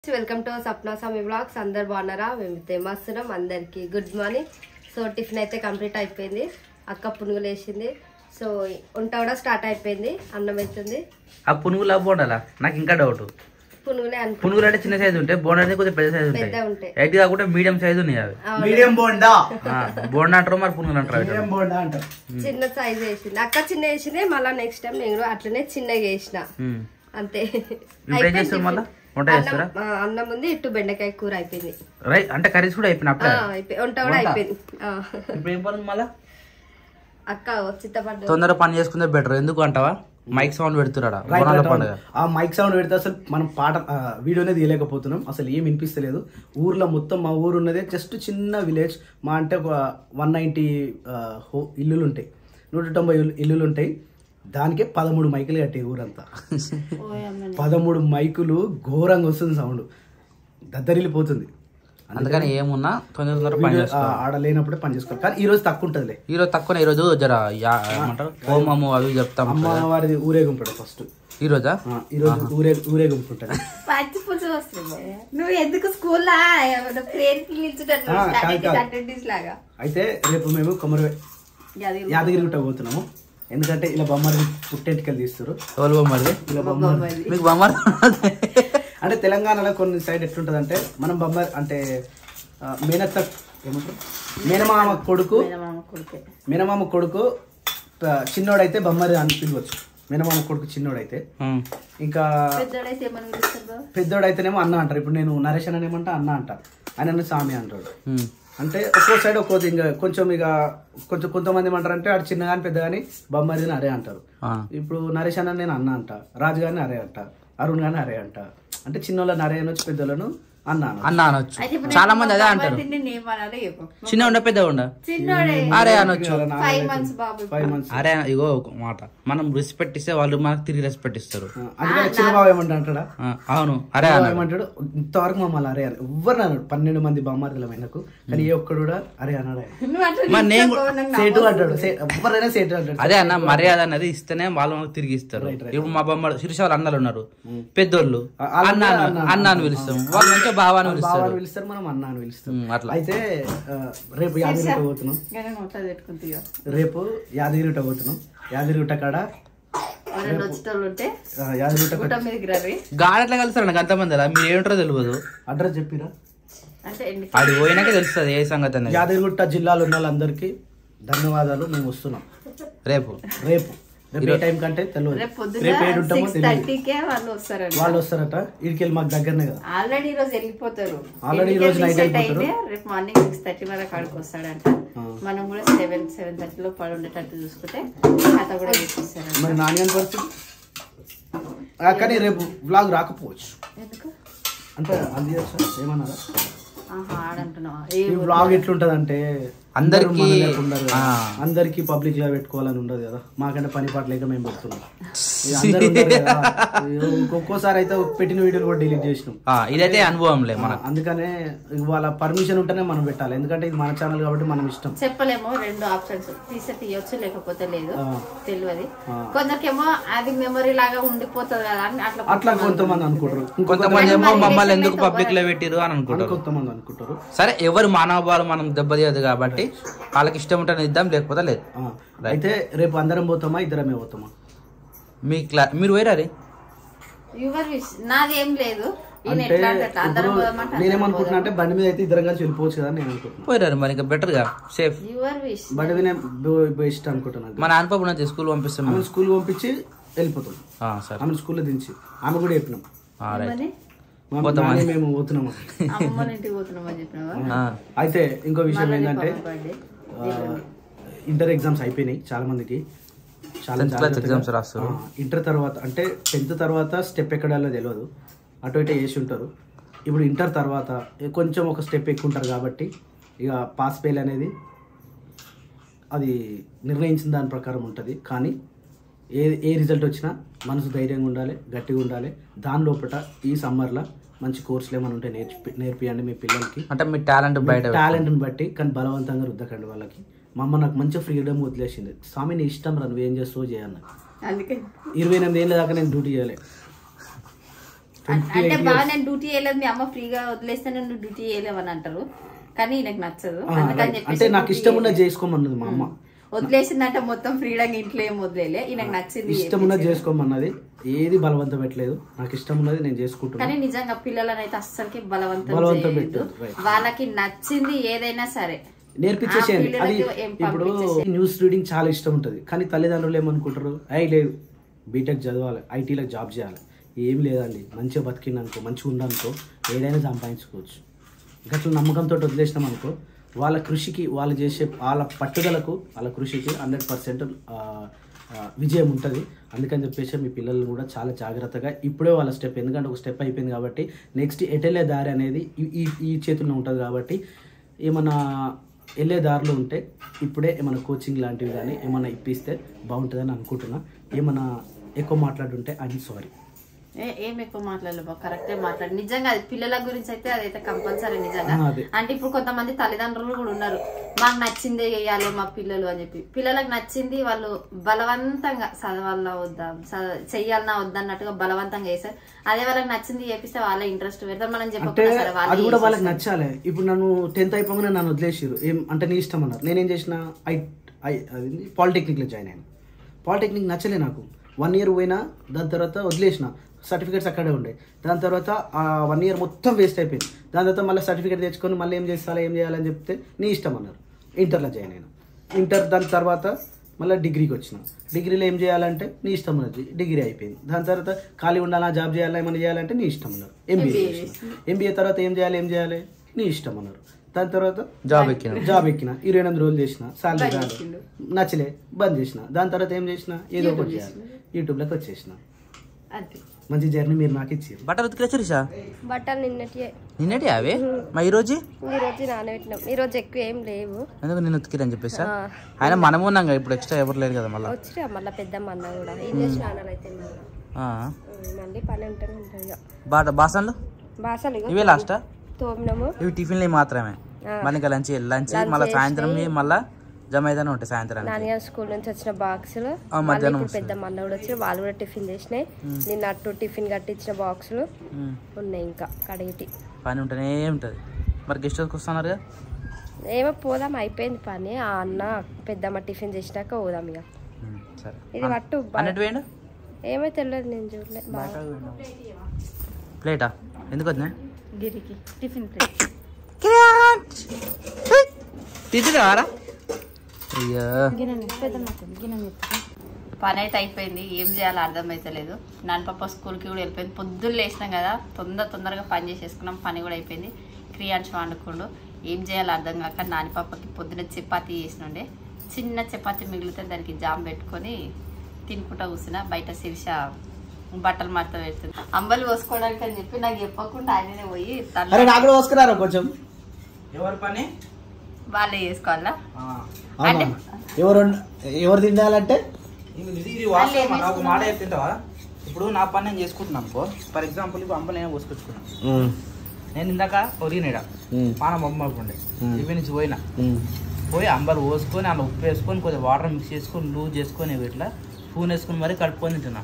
Welcome to Sapna Swami blogs అందరు బాగున్నారా మేమైతే మస్తున్నాం అందరికి గుడ్ మార్నింగ్ సో టిఫిన్ అయితే కంప్లీట్ అయిపోయింది అక్క పునుగులు వేసింది సో వంట కూడా స్టార్ట్ అయిపోయింది అన్నం అవుతుంది ఆ పునుగులా బోండాలా నాకు ఇంకా డౌట్ పునుగులే అనుకో పునుగులు అంటే చిన్న సైజు ఉంటాయి బోండా అంటే కొంచెం పెద్ద సైజు పెద్ద ఉంటాయి ఉంటాయి ఎయిట్ కాకుండా మీడియం సైజు ఉన్నాయి అవి అవును. మీడియం బోండా ఆ, బోండా అంటారు మరి పునుగులు అంటారు మీడియం అవి. బోండా అంటారు చిన్న సైజ్ వేసింది అక్క చిన్న వేసింది మళ్ళీ నెక్స్ట్ టైం నేను కూడా అట్లనే చిన్నగా వేసిన ఉమ్. అంతే ఇప్పుడు ఏం చేస్తారు అయిపోయింది మళ్ళా వంట అన్నం- చేస్తారా ఆ, అన్నం ఉంది ఇటు బెండకాయ కూర అయిపోయింది రైట్ అంటే కర్రీస్ కూడా అయిపోయిన ఆ, అప్పుడే అయిపోయి వంట కూడా వంట? అయిపోయింది ఆ. ఇప్పుడు ఏం పని మళ్ళా అక్క చిత్తపడ్డ తొందరగా పని చేసుకుంటే బెటర్ ఎందుకు అంటావా మైక్ సౌండ్ పెడుతున్నాడా రైట్ బోనాల రైట్ పండుగ అవును. ఆ మైక్ సౌండ్ పెడితే అసలు మనం పాట ఆ, వీడియోనే తీయలేకపోతున్నాం అసలు ఏం వినిపిస్తలేదు ఊర్లో మొత్తం మా ఊరు ఉన్నదే జస్ట్ చిన్న విలేజ్ మా అంటే ఒక వన్ నైంటీ ఇల్లులు ఉంటాయి నూట తొంభై ఇల్లు- ఇల్లులు ఉంటాయి దానికే పదమూడు మైకులు కట్టే ఊరంతా పదమూడు మైకులు ఘోరంగా వస్తుంది సౌండ్ దద్దరిల్లిపోతుంది అందుకని ఏమున్నా తొందర తొందర పని వీడియో, ఆ, చేసుకోవాలి ఆడ లేనప్పుడే పని చేసుకోవాలి కానీ ఈ రోజు తక్కువ ఉంటుందిలే ఈ రోజు తక్కువ ఈ రోజు జర యా- ఏమంటారు హోమము అవి చెప్తాం అమ్మవారిది ఊరేగింపుడు ఫస్ట్ ఈ రోజా ఈ రోజు ఊరే ఊరేగింపు ఉంటుంది పచ్చి పులుసు వస్తుంది నువ్వు ఎందుకు స్కూల్లో ప్రేర్ ఆ, కాదు, కాదు. అటెండెన్స్ లాగా అయితే రేపు మేము కొమరవే యాదగిరి గుట్ట పోతున్నాము ఎందుకంటే ఇలా బొమ్మరి పుట్టెంటికలు తీస్తారు ఎవరు బొమ్మది ఇలా బొమ్మరి మీకు బొమ్మ అంటే తెలంగాణలో కొన్ని సైడ్ ఎట్లుంటది అంటే మనం బొమ్మరి అంటే ఆ, మేనత్త ఏమంటారు మేనమామ కొడుకు మేనమామ కొడుకు ఆ, చిన్నోడైతే బొమ్మరి అని పిలవచ్చు మేనమామ కొడుకు చిన్నోడైతే ఉమ్. ఇంకా పెద్దోడైతే ఏమని పిలుస్తారు పెద్దోడైతేనేమో అన్న అంటారు ఇప్పుడు నేను నరేష్ అని ఏమంటా అన్న అంటారు ఆయన నన్ను స్వామి అంటాడు ఉమ్. అంటే ఒక్కో సైడ్ ఒక్కో ఇంకా కొంచెం ఇక కొంచెం కొంతమంది ఏమంటారు అంటే ఆడు చిన్న కానీ పెద్ద కానీ బొమ్మరిని అరే అంటారు ఆ. ఇప్పుడు నరేష్ అన్న నేను అన్న అంట రాజు గారిని అరే అంట అరుణ్ గారిని అరే అంట అంటే చిన్నోళ్ళని అరే అనొచ్చు పెద్దోళ్ళను అన్న అనొచ్చు. అన్న అనొచ్చు చాలా మంది అదే అంటారు చిన్న ఉండ పెద్ద ఉండ చిన్నోడే అరే అనొచ్చు వాళ్ళ నాన్న ఫైవ్ మంత్స్ బాబు ఫైవ్ మంత్స్ అరే ఇగో ఒక మాట మనం రెస్పెక్ట్ ఇస్తే వాళ్ళు మనకు తిరిగి రెస్పెక్ట్ ఇస్తారు అందుకని చిన్న బాబు ఏమంటా అంటాడా ఆ, అవును అరే బాబు అన్నాడు ఏమంటాడు ఇంతవరకు మమ్మల్ని అరే అని ఎవ్వరు అన్నాడు పన్నెండు మంది బొమ్మరిల ఆయనకు కానీ ఏ ఒక్కడు కూడా అరే అన్నాడు ఆయన. నువ్వు అట్లా మరి నేను కూడా- సేటు అంటాడు సే- ఎవరైనా సేటు అంటాడు అదే అన్న మర్యాద అనేది ఇస్తేనే వాళ్ళు మనకు తిరిగి ఇస్తారు ఇప్పుడు మా బొమ్మ శిరీష వాళ్ళ అన్నలు ఉన్నారు పెద్దోళ్ళు వాళ్ళ అన్న అన్న, అన్న- అన్న అన్న అని పిలుస్తాం వాళ్ళ నుంచో బావ అని బావ పిలుస్తారు అని పిలుస్తారు మనం అన్న అని పిలుస్తాం ఉమ్, అట్లా అయితే ఆ, రేపు యాదగిరిగుట్ట పోతున్నాం రేపు యాదగిరిగుట్ట పోతున్నాం యాదగిరిగుట్ట కాడ ఎవరైనా వచ్చేటోళ్ళు ఉంటే ఆ, యాదగిరిగుట్ట గుట్ట మీదకి రవి గాడి ఎట్లా కలుస్తారు నాకు అంతమంది అలా మీరు ఏమిటారో తెలియదు అడ్రస్ చెప్పిరా అంటే ఎన్ని అది పోయినాక తెలుస్తుంది ఏ సంగతి అనేది యాదగిరిగుట్ట జిల్లాలో ఉన్న వాళ్ళందరికీ ధన్యవాదాలు మేము వస్తున్నాం రేపు రేపు రేపు ఏ టైం కంటే తెలియదు రేపు పొద్దున రేపు ఏడు ఉంటామో సిక్స్ తెలియదు థర్టీకే వాళ్ళు వస్తారండి వాళ్ళు వస్తారట ఇడికెళ్ళి మాకు దగ్గరనే కదా ఆల్రెడీ ఈ రోజు వెళ్ళిపోతారు Already ఈ రోజు ఎందుకంటే night reset వెళ్ళిపోతారు. అయితే రేపు మార్నింగ్ సిక్స్ థర్టీ వరకు అక్కడికి వస్తాడంట ఆ. మనం కూడా సెవెన్ సెవెన్ థర్టీలో పడి ఉండేటట్టు చూసుకుంటే కథ కూడా చేసేస్తారంట మరి నాని అని పరిస్థితి ఆ, కానీ రేపు వ్లాగ్ రాకపోవచ్చు ఎందుకు అంటే అది ఏమన్నారా ఆహా ఆడంటున్నావా ఈ వ్లాగ్ ఎట్లుంటది అంటే అందరికీ- ఆ. అందరికి పబ్లిక్ గా పెట్టుకోవాలని ఉండదు కదా మాకంటే పని పాట లేక మేము పెడుతున్నాం ఇక అందరూ ఉంటారు కదా. ఇక ఒక్కోసారి అయితే పెట్టిన వీడియోలు కూడా డిలీట్ చేసినాం ఆ, ఇదైతే అనుభవంలే మన అందుకనే వాళ్ళ పర్మిషన్ ఉంటేనే మనం పెట్టాలి ఎందుకంటే ఇది మన ఛానల్ కాబట్టి మనం ఇష్టం చెప్పలేము రెండు ఆప్షన్స్ తీసే తీయొచ్చు లేకపోతే లేదు ఆ. తెలియదు ఆ. కొందరికేమో అది మెమరీ లాగా ఉండిపోతుంది కదా అని అట్లా అట్లా కొంతమంది అనుకుంటారు కొంతమంది ఏమో మమ్మల్ని ఎందుకు పబ్లిక్ లో పెట్టిరు అని అనుకుంటారు కొంతమంది అనుకుంటారు సరే ఎవరు మానవభావాలు మనం దెబ్బతీయదు కాబట్టి వాళ్ళకి ఇష్టం ఉంటే ఇద్దాం లేకపోతే లేదు ఆ. అయితే రేపు అందరం పోతామా ఇద్దరమే పోతామా మీ క్లా మీరు పోయిరా రే యువర్ విష్ నాది ఏం లేదు ఈయన అంటే ఎట్లా అంటే అట్లా అందరం ఇప్పుడు పోదామంటే అందరం నేనేమనుకుంటున్నా అంటే బండి మీద అయితే ఇద్దరం కలిసి వెళ్ళిపోవచ్చు కదా అని నేను అనుకుంటున్నాను పోయిరారు మరి ఇంకా బెటర్ గా సేఫ్ యువర్ విష్ బండి మీద బెస్ట్ అనుకుంటున్నాను మా నాన్న పాప నుంచి స్కూల్ పంపిస్తాం ఆమె స్కూల్ పంపించి వెళ్ళిపోతాం ఆ, సరే ఆమె స్కూల్లో దించి ఆమె కూడా చెప్పినాం ఆ, రైట్ ఏమని మా పోతామా? నాని మేము పోతున్నాము అమ్మమ్మ ఇంటికి పోతున్నామా చెప్పినావా ఆ, అయితే ఇంకో విషయం ఏంటంటే బర్త్డే ఆ, ఇంటర్ ఎగ్జామ్స్ అయిపోయినాయి చాలా మందికి చాలా Tenth class జాగ్రత్తగా- exams రాస్తారు. ఆ, ఇంటర్ తర్వాత అంటే టెన్త్ తర్వాత స్టెప్ ఎక్కడాలో తెలియదు అటు ఇటు వేసి ఉంటారు ఇప్పుడు ఇంటర్ తర్వాత కొంచెం ఒక స్టెప్ ఎక్కువ ఉంటారు కాబట్టి ఇక పాస్ ఫెయిల్ అనేది అది నిర్ణయించిన దాని ప్రకారం ఉంటుంది కానీ ఏ ఏ రిజల్ట్ వచ్చినా మనసు ధైర్యంగా ఉండాలి గట్టిగా ఉండాలి దాని లోపల ఈ సమ్మర్లో మంచి కోర్సులు ఏమైనా ఉంటే నేర్పి నేర్పియండి మీ పిల్లలకి అంటే మీ టాలెంట్ బయట పెట్టు. టాలెంట్ని బట్టి కానీ బలవంతంగా రుద్దకండి వాళ్ళకి మా అమ్మ నాకు మంచి ఫ్రీడమ్ వదిలేసింది స్వామి నీ ఇష్టం రా నువ్వేం చేస్తావు చేయన్న అందుకే ఇరవై ఎనిమిది ఏళ్ళ దాకా నేను డ్యూటీ చేయలే ట్వంటీ అంటే ఎయిట్ బాగా నేను డ్యూటీ చేయలేదు మీ అమ్మ ఫ్రీగా వదిలేస్తే నేను డ్యూటీ చేయలేవని అంటారు కానీ నాకు నచ్చదు అందుకని చెప్పేసి అంటే నాకు duty ఇష్టం ఉన్నది చేయలేదు. చేసుకోమన్నది మా అమ్మ వదిలేసిందంటే మొత్తం ఫ్రీడంగా ఇంట్లో ఏం వదిలేలే ఈయనకు నచ్చింది ఇష్టం ఉన్నది చేసుకోమన్నది ఏది బలవంతం పెట్టలేదు నాకు ఇష్టం ఉన్నది నేను చేసుకుంటున్నాను కానీ నిజంగా పిల్లలని అయితే అస్సలకి బలవంతం బలవంతం చేయొద్దు పెట్టొద్దు, right. వాళ్ళకి నచ్చింది ఏదైనా సరే నేర్పించేసేయండి ఆ అది పిల్లలకి ఏం ఇప్పుడు పంపించేసేయండి. న్యూస్ రీడింగ్ చాలా ఇష్టం ఉంటుంది కానీ తల్లిదండ్రులు ఏమనుకుంటారు అయ్యి లేదు బీటెక్ చదవాలి ఐటీలో జాబ్ చేయాలి ఏం లేదండి మంచిగా బతికిందనుకో మంచిగా ఉండనుకో ఏదైనా సంపాదించుకోవచ్చు గట్ల నమ్మకంతో వదిలేసినాం అనుకో వాళ్ళ కృషికి వాళ్ళు చేసే వాళ్ళ పట్టుదలకు వాళ్ళ కృషికి హండ్రెడ్ పర్సెంట్ విజయం ఉంటుంది అందుకని చెప్పేసి మీ పిల్లలు కూడా చాలా జాగ్రత్తగా ఇప్పుడే వాళ్ళ స్టెప్ ఎందుకంటే ఒక స్టెప్ అయిపోయింది కాబట్టి నెక్స్ట్ ఎటెళ్ళే దారి అనేది ఈ- ఈ ఈ చేతుల్లో ఉంటుంది కాబట్టి ఏమన్నా వెళ్ళే దారిలో ఉంటే ఇప్పుడే ఏమైనా కోచింగ్ లాంటివి కానీ ఏమైనా ఇప్పిస్తే బాగుంటుందని అనుకుంటున్నా ఏమైనా ఎక్కువ మాట్లాడుంటే ఐఎమ్ సారీ ఏ- ఏం ఎక్కువ మాట్లాడలేదు కరెక్టే మాట్లాడు నిజంగా అది పిల్లల గురించి అయితే అదైతే కంపల్సరీ నిజంగా ఆ, అదే. అంటే ఇప్పుడు కొంతమంది తల్లిదండ్రులు కూడా ఉన్నారు మాకు నచ్చిందే చేయాలి మా పిల్లలు అని చెప్పి పిల్లలకు నచ్చింది వాళ్ళు బలవంతంగా చదవాలన్నా వద్దా చ- చెయ్యాలన్నా వద్దా అన్నట్టుగా బలవంతంగా చేస్తారు అదే వాళ్ళకి నచ్చింది చేపిస్తే వాళ్ళే ఇంట్రెస్ట్ పెడతారు మనం అంటే చెప్పకుండా సరే అది వాళ్ళే కూడా వాళ్ళకి చేసేస్తారు. నచ్చాలి ఇప్పుడు నన్ను టెన్త్ అయిపోగానే నన్ను వదిలేసారు ఏం అంటే నీ ఇష్టం అన్నారు నేనేం చేసిన ఐ ఐ అది పాలిటెక్నిక్లో జాయిన్ అయ్యాను పాలిటెక్నిక్ నచ్చలే నాకు వన్ ఇయర్ పోయినా దాని తర్వాత వదిలేసిన సర్టిఫికేట్స్ అక్కడే ఉండే దాని తర్వాత ఆ వన్ ఇయర్ మొత్తం వేస్ట్ అయిపోయింది దాని తర్వాత మళ్ళీ సర్టిఫికేట్ తెచ్చుకొని మళ్ళీ ఏం చేస్తారా ఏం చేయాలని చెప్తే నీ ఇష్టం అన్నారు ఇంటర్లో జాయిన్ అయినా ఇంటర్ దాని తర్వాత మళ్ళీ డిగ్రీకి వచ్చిన డిగ్రీలో ఏం చేయాలంటే నీ ఇష్టం ఉన్నది డిగ్రీ అయిపోయింది దాని తర్వాత ఖాళీ ఉండాలా జాబ్ చేయాలా ఏమైనా చేయాలంటే నీ ఇష్టం అన్నారు ఎంబీఏ ఎంబీఏ తర్వాత ఏం చేయాలి ఏం చేయాలి నీ ఇష్టం అన్నారు దాని తర్వాత జాబ్ ఎక్కిన జాబ్ ఎక్కిన ఇరవై ఎనిమిది రోజులు చేసిన సాలరీ రాదు నచ్చలే బంద్ చేసిన దాని తర్వాత ఏం చేసిన ఏదో ఒకటి చేయాలి యూట్యూబ్లోకి వచ్చేసిన అంతే మంచి జర్నీ మీరు నాకు ఇచ్చారు బట్టలు ఉతికిరా శిరీష బట్టలు నిన్నటి నిన్నటి అవే మా ఈరోజు ఈరోజు నానబెట్టినాం ఈరోజు ఎక్కువ ఏం లేవు ఎందుకు నిన్ను ఉతికిరని చెప్పేసా ఆ. ఆయన మనము ఉన్నాం కదా ఇప్పుడు ఎక్స్ట్రా ఎవరు లేరు కదా మళ్ళీ వచ్చిరా మళ్ళీ పెద్దమ్మ అన్న కూడా ఏం చేసి నాన్నలు అయితే మళ్ళీ మళ్ళీ పని ఉంటేనే ఉంటుంది ఇక బాట బాసన్లు బాసలు ఇగో ఇవే లాస్టా తోమినాము ఇవి టిఫిన్లు మాత్రమే ఆ. మళ్ళీ ఇంకా లంచ్ లంచ్ Lunch మళ్ళీ చేసినాయి. సాయంత్రం మళ్ళీ జమ అయితేనే ఉంటాయి సాయంత్రానికి నాన్నగారు స్కూల్ నుంచి వచ్చిన బాక్సులు ఆ, మళ్ళీ మధ్యాహ్నం ఇప్పుడు పెద్ద మంద కూడా వచ్చి వాళ్ళు కూడా టిఫిన్ చేసినాయి నిన్న అట్టు టిఫిన్ కట్టించిన బాక్సులు ఉమ్. ఉన్నాయి ఇంకా కడిగిటి పని ఉంటేనే ఉంటుంది మరి గెస్ట్ హౌస్కి వస్తున్నారు కదా ఏమో పోదాం అయిపోయింది పని ఆ అన్న పెద్దమ్మ టిఫిన్ చేసినాక పోదాం ఇక ఉమ్, సరే ఇది పట్టు బా- అన్నట్టు వేయండి ఏమో తెలియదు నేను చూడలే బాగా ప్లేటా ఎందుకు వద్దా గిరికి టిఫిన్ ప్లేట్ తీసుకురావారా అయ్యో పని అయితే అయిపోయింది ఏం చేయాలో అర్థమైతలేదు నాన్న పాప స్కూల్కి కూడా వెళ్ళిపోయింది పొద్దున్న లేసినాం కదా తొందర తొందరగా పని చేసేసుకున్నాం పని కూడా అయిపోయింది క్రియాంశం వండుకుండు ఏం చేయాలో అర్థం కాక నాని పాపకి పొద్దున చపాతీ చేసినుండే చిన్న చపాతీ మిగిలితే దానికి జామ్ పెట్టుకొని తినుకుంటా కూర్చున్నా బయట శిరీష బట్టలు మడత పెడుతుంది అంబలు పోసుకోవడానికి అని చెప్పి నాకు చెప్పకుండా ఆయననే పోయి అరే తన నాకు కూడా వస్తున్నారా కొంచెం ఎవరి పని వాళ్ళే చేసుకోవాలా అవునా ఎవరు ఎవరు తినాలంటే ఇది ఇది వాస్తవం అన్న. ఒక మాట చెప్తుంటావా ఇప్పుడు నా పని నేను చేసుకుంటున్నాను అనుకో ఫర్ ఎగ్జాంపుల్ ఇప్పుడు అంబలు నేను పోసుకొచ్చుకున్నాను నేను ఇందాక ఒరిగినాడ పానం బొమ్మ ఉండే మ్మ్. ఇవి నుంచి పోయినా పోయి అంబలు పోసుకొని అలా ఉప్పు వేసుకొని కొద్దిగా వాటర్ మిక్స్ చేసుకొని లూజ్ చేసుకొని ఇట్లా స్పూన్ వేసుకొని మరీ కలుపుకొని తింటున్నా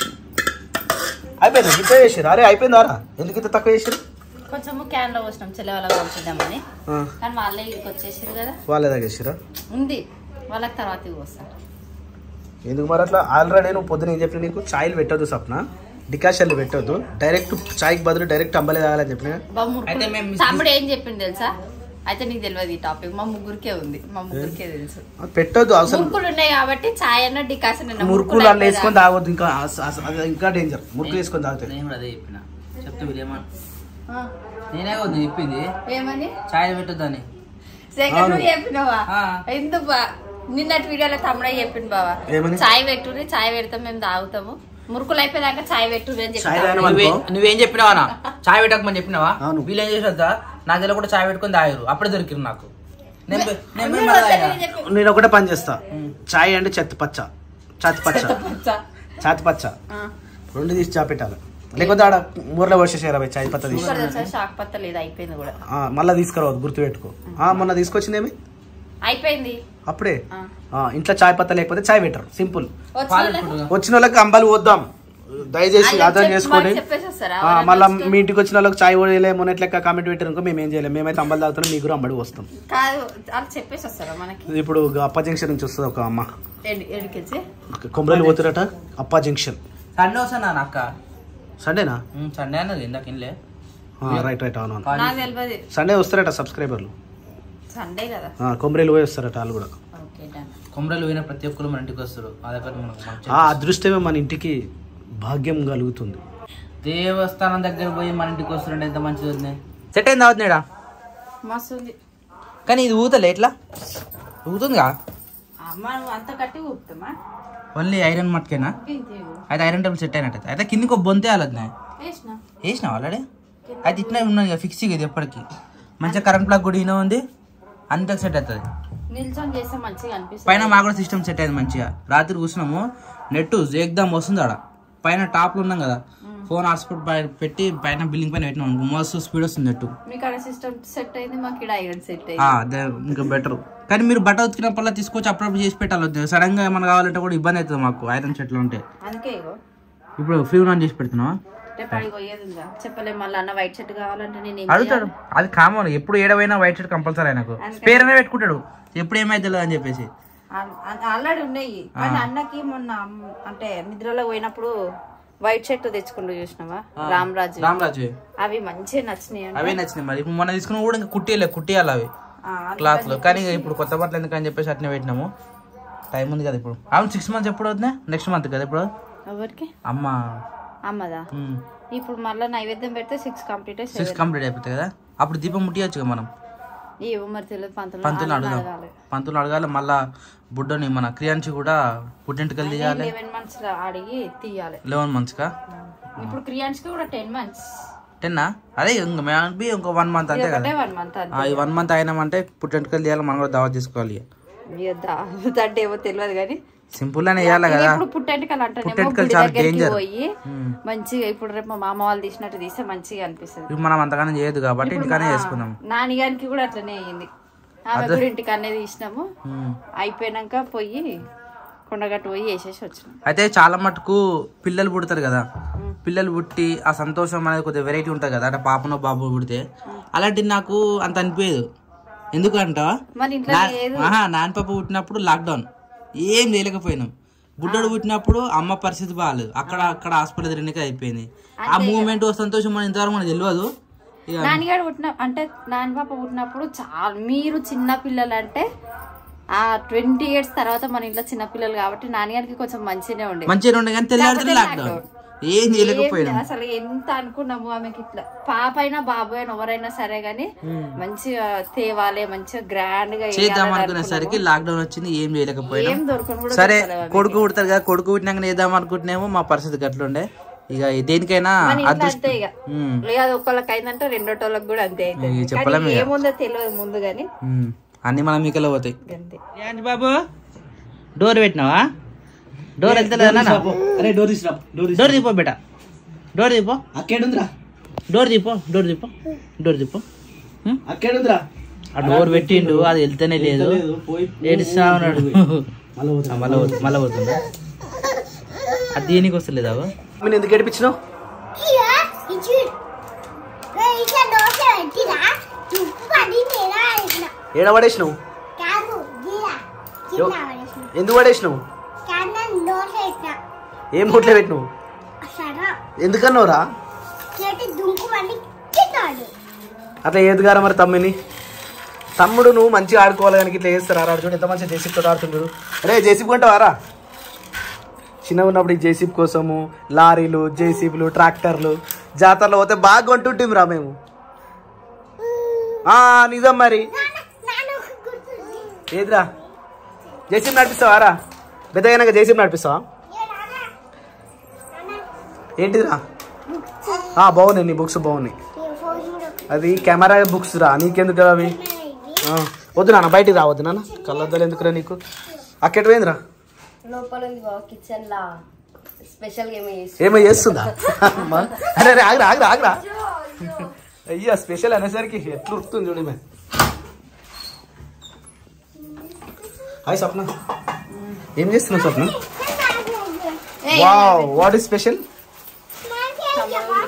అయిపోయింది ఇంత చేసారు అరే అయిపోయిందారా ఎందుకు ఇంత తక్కువ చేసారు కొంచెము క్యాన్లో పోసినాం చెల్లె వాళ్ళకి పంపిద్దామని కానీ వాళ్ళే ఇక్కడికి వచ్చేసారు కదా వాళ్ళే తగ్గేసారా ఉంది వాళ్ళకి తర్వాత పోస్తాను ఎందుకు మరి అట్లా ఆల్రెడీ నువ్వు పొద్దున ఏం చెప్పిన నీకు ఛాయ్లు పెట్టొద్దు సప్న డికాషన్లు పెట్టొద్దు డైరెక్ట్ ఛాయ్కి బదులు డైరెక్ట్ అంబలే తాగాలని చెప్పిన అయితే మేము తమ్ముడు ఏం చెప్పింది తెలుసా అయితే నీకు తెలియదు ఈ టాపిక్ మా ముగ్గురికే ఉంది మా ముగ్గురికే తెలుసు అది పెట్టొద్దు అసలు మురుకులు ఉన్నాయి కాబట్టి చాయ్ అన్న డికాషన్ అన్న మురుకులు అట్లా వేసుకొని తాగొద్దు ఇంకా అస- అస- అది ఇంకా డేంజర్ మురుకులు వేసుకొని తాగుతాయి నేను కూడా అదే చెప్పిన చెప్తే వీళ్ళేమో నేనే వద్దు చెప్పింది ఏమని ఛాయ్ పెట్టొద్దని సెకండ్ నువ్వు చెప్పినవా ఆ. ఎందుకు బా నిన్నటి వీడియోలో తమ్ముడే చెప్పింది బావా ఏమని? చాయ్ పెట్టుర్రి చాయ్ పెడతాం మేము తాగుతాము మురుకులు అయిపోయాక చాయ్ పెట్టుర్రి అని చాయ్ చెప్పి తాగను నువ్వే- అనుకో. నువ్వేం చెప్పినావా నా? చాయ్ పెట్టకమని చెప్పినావా అవును. వీళ్ళు ఏం చేసేద్దా నా దగ్గర కూడా చాయ్ పెట్టుకొని తాగారు అప్పుడే దొరికిరు నాకు నేను పోయి- నేను పోయి అందరూ మళ్ళా వద్దనే తాగినా. చెప్పి- నేను ఒకటే పని చేస్తా ఛాయ్ అంటే చెత్త పచ్చ చాతి పచ్చ పచ్చ. చాతి పచ్చ ఆ. రెండు తీసి చాపెట్టాలి లేకపోతే ఆడ మూరలో వచ్చేసారా పోయి చాయ్ పత్త తీసి సూపర్ తెలుసా షాక్ పత్త లేదు అయిపోయింది కూడా ఆ, మళ్ళా తీసుకురావద్దు గుర్తు పెట్టుకో ఆ, మొన్న తీసుకొచ్చిందేమి అయిపోయింది అప్పుడే ఆ. ఆ, ఇంట్లో చాయ్ పత్త లేకపోతే చాయ్ పెట్టరు సింపుల్ వచ్చిన పాలు వాళ్ళకి- పెట్టుకుంటున్నా. వచ్చిన వాళ్ళకి అంబలు వద్దాం దయచేసి అయ్యో, అర్థం చెప్పు, చేసుకోండి మాకు చెప్పేసి వస్తారా? ఆ, వాళ్ళని మళ్ళా తెచ్చుకో. మీ ఇంటికి వచ్చిన వాళ్ళకి చాయ్ పోయలే మొన్నట్ లెక్క కామెంట్ పెట్టారు ఇంకో మేము ఏం చేయలేము మేమైతే అంబలు తాగుతున్నాం మీకు కూడా అంబడి వస్తాం కాదు వాళ్ళు చెప్పేసి వస్తారా మనకి ఇప్పుడు అప్ప జంక్షన్ నుంచి వస్తుంది ఒక అమ్మ ఎడి- ఎడికెళ్ళి కొమ్మరలు పోతురట అప్ప జంక్షన్ సండే వస్తాను అక్క సండేనా ఉమ్, సండే అన్నది ఇందాక ఇన్లే రైట్ రైట్ అవును అవును. నాకు తెలియదు సండే వస్తారట సబ్స్క్రైబర్లు సండే కదా కొమ్మరేలు పోయి వస్తారట వాళ్ళు కూడా ఓకే డన్ కొమ్మరలు పోయిన ప్రతి ఒక్కరు మన ఇంటికి వస్తారు అదొకటి మనకు మంచి ఆ అదృష్టమే మన ఇంటికి భాగ్యం కలుగుతుంది దేవస్థానం దగ్గర పోయి మన ఇంటికి వస్తుంటే ఎంత మంచిది వదినే సెట్ అయింది అవుతున్నాడా మస్తు ఉంది కానీ ఇది ఊతలే ఎట్లా ఊతుందిగా అమ్మ నువ్వు అంత కట్టి ఊపుతామా ఓన్లీ ఐరన్ మట్కేనా ఇంతే అయితే ఐరన్ టేబుల్ సెట్ అయినట్టు అయితే కిందికి ఒక బొంతే అలద్నే వేసిన వేసినావు ఆల్రెడీ అయితే ఇట్లా ఉన్నది ఇక ఫిక్స్ ఇది ఎప్పటికి మంచిగా కరెంట్ ప్లగ్ కూడా ఈయన ఉంది అంతకు సెట్ అవుతుంది నిల్చొని చేస్తే మంచిగా అనిపిస్తుంది పైన మాకు కూడా సిస్టమ్ సెట్ అయింది మంచిగా రాత్రి కూర్చున్నాము నెట్ ఏకదమ్ వస్తుంది ఆడ పైన టాప్లో ఉన్నాం కదా ఫోన్ హాట్స్పాట్ పెట్టి పైన బిల్డింగ్ పైన పెట్టినాం మస్తు స్పీడ్ వస్తుంది నెట్ మీకు ఆడ సిస్టమ్ సెట్ అయింది మాకు ఇక్కడ ఐరన్ సెట్ అయింది ఆ, అదే ఇంకా బెటర్ కానీ మీరు బట్ట ఉతికినప్పుడల్లా తీసుకొచ్చి అప్పుడప్పుడు చేసి పెట్టాలి సడన్ గా ఏమైనా కావాలంటే కూడా ఇబ్బంది అవుతుంది మాకు ఐరన్ చెట్లు ఉంటే అందుకే ఇగో ఇప్పుడు ఫ్రీ ఆన్ చేసి పెడుతున్నావా రేపు అడిగి పోయేది ఉందా చెప్పలేము మళ్ళీ అన్న వైట్ షర్ట్ కావాలంటే నేను ఏం అడుగుతాడు అది కామన్ ఎప్పుడు ఏడవైనా వైట్ షర్ట్ కంపల్సరీ ఆయనకు స్పేర్ అనే పెట్టుకుంటాడు ఎప్పుడు ఏమైతే అని చెప్పేసి ఆల్రెడీ ఉన్నాయి కానీ అన్నకి మొన్న అమ్- అంటే నిద్రలో పోయినప్పుడు వైట్ షర్ట్ తెచ్చుకుంటూ చూసినావా రామరాజు రామరాజు అవి మంచిగా నచ్చినాయి అవే నచ్చినాయి మరి ఇప్పుడు మొన్న తీసుకున్న కూడా ఇంకా కుట్టియలే కుట్టియాలి అవి క్లాత్ లో కానీ ఇప్పుడు కొత్త బట్టలు ఎందుకు అని చెప్పేసి అట్నే పెట్టినాము టైం ఉంది కదా ఇప్పుడు అవును సిక్స్ మంత్స్ ఎప్పుడు అవుతుంది నెక్స్ట్ మంత్ కదా ఇప్పుడు ఎవరికి అమ్మ అమ్మదా ఇప్పుడు మళ్ళీ నైవేద్యం పెడితే సిక్స్ కంప్లీట్ సిక్స్ కంప్లీట్ అయిపోతుంది కదా అప్పుడు దీపం ముట్టియచ్చు మనం ఏవో మరి తెలియదు పంతులు పంతులు అడుగుదాం పంతులు అడగాలి మళ్ళా బుడ్డని మన క్రియాంచి కూడా పుట్టింటికలు తీయాలి లెవెన్ మంత్స్ అడిగి తీయాలి లెవెన్ మంత్స్ కా ఇప్పుడు క్రియాన్స్ కి కూడా టెన్ మంత్స్ టెన్నా అదే ఇంక మేబీ ఇంకో వన్ మంత్ అంతే కదా ఒకటే వన్ మంత్ ఆ, ఈ వన్ మంత్ అయినామంటే పుట్టింటికలు తీయాలి మనం కూడా దావత్ తీసుకోవాలి అంటే ఏమో తెలియదు కానీ సింపుల్ గానే వేయాలి కదా ఇప్పుడు పుట్టెంటికలు అంటేనేమో పుట్టెంటికలు గుడి చాలా దగ్గరికి danger. పోయి మ్మ్. మంచిగా ఇప్పుడు రేపు మా మామ వాళ్ళు తీసినట్టు తీస్తే మంచిగా అనిపిస్తుంది ఇప్పుడు మనం అంతగానే చేయదు కాబట్టి ఇంటికానే చేసుకుందాం నాన్నగారికి కూడా అట్లనే అయ్యింది ఆమె కూడా ఇంటికి అనేది తీసినాము ఉమ్. అయిపోయినాక పోయి కొండగట్టు పోయి వేసేసి వచ్చినాం అయితే చాలా మటుకు పిల్లలు పుడతారు కదా పిల్లలు పుట్టి ఆ సంతోషం అనేది కొద్దిగా వెరైటీ ఉంటుంది కదా అంటే పాపనో బాబు పుడితే అలాంటిది నాకు అంత అనిపించదు ఎందుకంటావా మరి ఇంట్లో నా- లేదు ఆహా, నాన్న పాప పుట్టినప్పుడు లాక్డౌన్ ఏం చేయలేకపోయినాం బుడ్డోడు పుట్టినప్పుడు అమ్మ పరిస్థితి బాగాలేదు అక్కడ అక్కడ హాస్పిటల్ తిరిగినకే అయిపోయింది ఆ మూమెంట్ సంతోషం మనం ఇంతవరకు మనకు తెలియదు ఇక నాన్నగారు పుట్టిన అంటే నాన్న పాప పుట్టినప్పుడు చాలా మీరు చిన్న పిల్లలు అంటే ఆ ట్వంటీ ఇయర్స్ తర్వాత మన ఇంట్లో చిన్న పిల్లలు కాబట్టి నాన్నగారికి కొంచెం మంచిగానే ఉండే మంచిగా ఉండే కానీ తెల్లారితే లాక్డౌన్ ఏం చేయలేకపోయినాం అసలు ఎంత అనుకున్నాము ఆమెకి ఇట్లా పాప అయినా బాబు అయినా ఎవరైనా సరే గానీ మంచిగా తేవాలి మంచిగా గ్రాండ్ గా చేద్దాం అనుకునేసరికి లాక్డౌన్ వచ్చింది ఏం చేయలేకపోయినాం ఏం దొరకను కూడా సరే కొడుకు పుడతారు కదా కొడుకు పుట్టినాక చేద్దాం అనుకుంటున్నామో మా పరిస్థితి గట్లుండే ఇక దేనికైనా మన ఇంట్లో అదృష్టం అంతే ఇక ఉమ్, లేదు ఒక్కళ్ళకి అయిందంటే రెండో టోళ్ళకి కూడా అంతే ఇక అవుతుంది చెప్పలేం కానీ ఇక. ఏముందో తెలియదు ముందు గానీ ఉమ్, అన్ని మనం మీకలో పోతాయి అంతే ఏంటి బాబు డోర్ పెట్టినావా డోర్ వెళ్తలేదా అరే డోర్ తీసిరా డోర్ డోర్ తీపో బేట డోర్ తీపో అక్కేడుందిరా డోర్ తీపో డోర్ తీపో డోర్ తీపో ఉమ్, అక్కేడుందిరా ఆ డోర్ పెట్టిండు అది వెళ్తేనే లేదు లేదు పోయి ఏడుస్తా ఉన్నాడు మళ్ళీ పోతా మళ్ళా పోతుంది మళ్ళా పోతుందా అది దీనికి వస్తలేదా బాబు? నేను ఎందుకు ఏడిపించినావు ఏడ పడేసినావు ఎందుకు పడేసినావు ఏం నోట్లో పెట్టినావు ఎందుకన్నావురా అట్లా ఏదిగారా మరి తమ్మిని తమ్ముడు నువ్వు మంచిగా ఆడుకోవాలి కానీ ఇట్లా చేస్తారా ఆడు చూడు ఎంత మంచిగా జేసీబీతో ఆడుతుండ్రు అరే జేసీబీ కొంటావారా చిన్నగా ఉన్నప్పుడు ఈ జేసీబీ కోసము లారీలు జేసీబీలు ట్రాక్టర్లు జాతరలో పోతే బాగా కొంటుంటాం రా మేము ఆ, నిజం మరి ఏదిరా జేసీబీ నడిపిస్తావా రా పెద్దగైనాక జేసీబీ నడిపిస్తావా ఏంటిదిరా ఆ, బాగున్నాయి నీ బుక్స్ బాగున్నాయి అది కెమెరా బుక్స్ రా నీకెందుకు కదా అవి ఆ, వద్దు నాన్న బయటికి రావద్దు నాన్న కళ్ళద్దాలు ఎందుకురా నీకు అక్కడ పోయిందిరా లోపల ఉంది బావ కిచెన్ లా స్పెషల్ గా ఏమో చేసి ఏమో చేస్తుందా అమ్మా. అరే అరే ఆగరా ఆగరా ఆగరా అయ్యా స్పెషల్ అనేసరికి ఎట్లా ఉరుకుతుంది చూడు ఈమె. హాయ్ స్వప్న ఏం చేస్తున్నావు Swapna wow what is special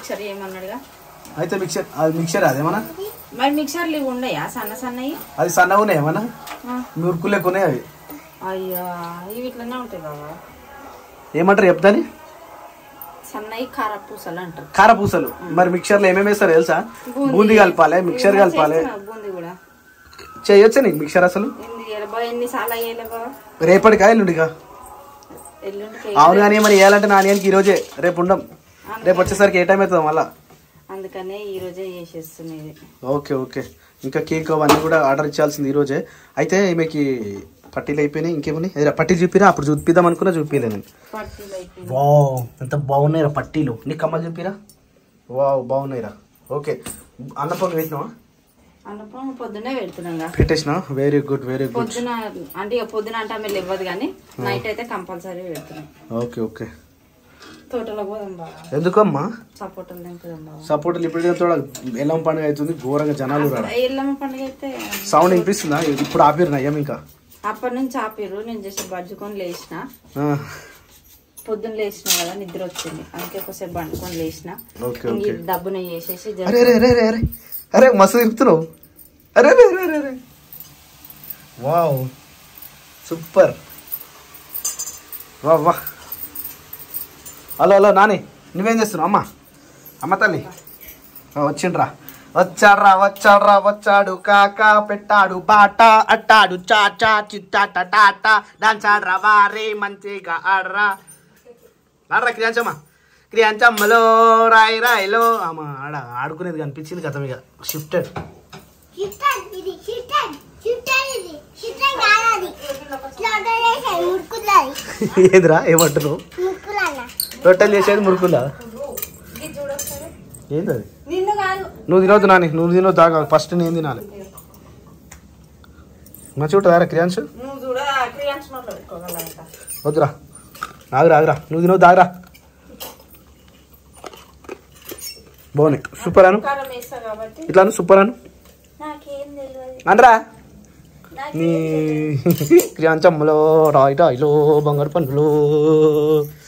mixture చేయమన్నాడుగా అయితే మిక్సర్ అది మిక్సర్ అదేమన్నా మరి మిక్చర్లు ఇవి ఉండయా సన్న సన్నవి అది సన్నగా ఉన్నాయి ఏమన్నా మురుకులు లెక్క ఉన్నాయి అవి అయ్యా ఇవి ఇట్లనే ఉంటాయి బాబా ఏమంటారు చెప్తాని సన్నవి కారపూసలు అంటారు కారపూసలు మరి మిక్సర్లో ఏమేమి వేస్తారు తెలుసా బూందీ కలపాలి మిక్సర్ కలపాలి చేస్తున్నా బూందీ కూడా చేయొచ్చా నీకు మిక్సర్ అసలు ఎన్ని చేయాలి బాబా ఎన్నిసార్లు అయ్యేలే బాబా రేపటికా ఎల్లుండిగా ఎల్లుండికి అవును కానీ మరి వేయాలంటే నాణ్యానికి ఈ రోజే రేపు ఉండం రేపు వచ్చేసరికి ఏ టైం అవుతుంది మళ్ళా అందుకనే ఈ రోజే చేసేస్తున్నది ఓకే ఓకే ఇంకా కేక్ అవన్నీ కూడా ఆర్డర్ ఇచ్చాల్సింది ఈ రోజే అయితే ఈమెకి పట్టీలు అయిపోయినాయి ఇంకేమున్నాయి అదే పట్టీలు చూపిరా అప్పుడు చూపిద్దాం అనుకున్నా చూపిలే నేను పట్టీలు అయిపోయింది వావ్ ఎంత బాగున్నాయిరా పట్టీలు నీ కమ్మలు చూపిరా వావ్ బాగున్నాయిరా ఓకే అన్నపండు వేసినావా అన్నప్పుడు పొద్దునే పెడుతున్నాగా పెట్టేసిన వెరీ గుడ్ వెరీ గుడ్ పొద్దున అంటే ఇక పొద్దున అంటే ఆమె ఇవ్వదు కానీ నైట్ అయితే కంపల్సరీ పెడుతున్నాం ఓకే ఓకే తోటలో పోదాం బాగా ఎందుకమ్మా సపోర్టలు తింపుదాం బాగా సపోర్ట్ ఇప్పుడు తోడ ఎల్లం పండుగ అవుతుంది ఘోరంగా జనాలు రాడు ఎల్లమ్మ పండుగ అయితే సౌండ్ వినిపిస్తుందా ఇప్పుడు ఆపిరు అయ్యాం ఇంకా అప్పటి నుంచి ఆపిర్రు నేను చేసి బజ్జుకొని లేచిన ఆ, పొద్దున్న లేచిన కదా నిద్ర వచ్చింది అందుకే ఒకసేపు బండుకొని లేచిన ఓకే ఇంక ఓకే ఈ డబ్బుని వేసేసి జర- అరే అరే అరే అరే అరే అరే మస్తు తిప్పుతున్నావు అరే అరే అరే అరే అరే వావ్ సూపర్ వా వా హలో హలో నాని నువ్వేం చేస్తున్నావు అమ్మ అమ్మ తల్లి ఆ, వచ్చిండ్రా వచ్చాడ్రా వచ్చాడ్రా వచ్చాడు కాక పెట్టాడు బాట అట్టాడు చాచా చిట్టాట టాటా డాన్స్ ఆడ్రా వారే మంచిగా ఆడ్రా ఆడరా క్రియాంచమ్మ క్రియాంచమ్మలో రాయి రాయిలో అమ్మ ఆడ ఆడుకునేది కనిపించింది కథ ఇక షిఫ్టెడ్ షిఫ్టన్ ఇది షిఫ్టన్ షిఫ్టన్ ఇది షిఫ్టన్ కాదది స్లాటర్ చేసేది మురుకులది ఏదిరా ఏమంటున్నావు మురుకులన్న రొట్టెలు చేసేది మురుకులా ఏంది అది నిన్ను కాదు నువ్వు తినవద్దు నాని నువ్వు తినవద్దు ఆగా ఫస్ట్ నేను తినాలి మంచిగా ఉంటుందా క్రియాంశ్ నువ్వు చూడ క్రియాన్స్ నోట్లో పెట్టుకోగలంట వద్దురా ఆగురా ఆగురా నువ్వు తినవద్దు ఆగురా బాగున్నాయి సూపర్ అను కారం వేస్తా కాబట్టి ఇట్లా అను సూపర్ అను నాకేం తెలియదు అనరా నీ క్రియాంచమ్మలో రాయి రాయిలో బంగారు పన్నులో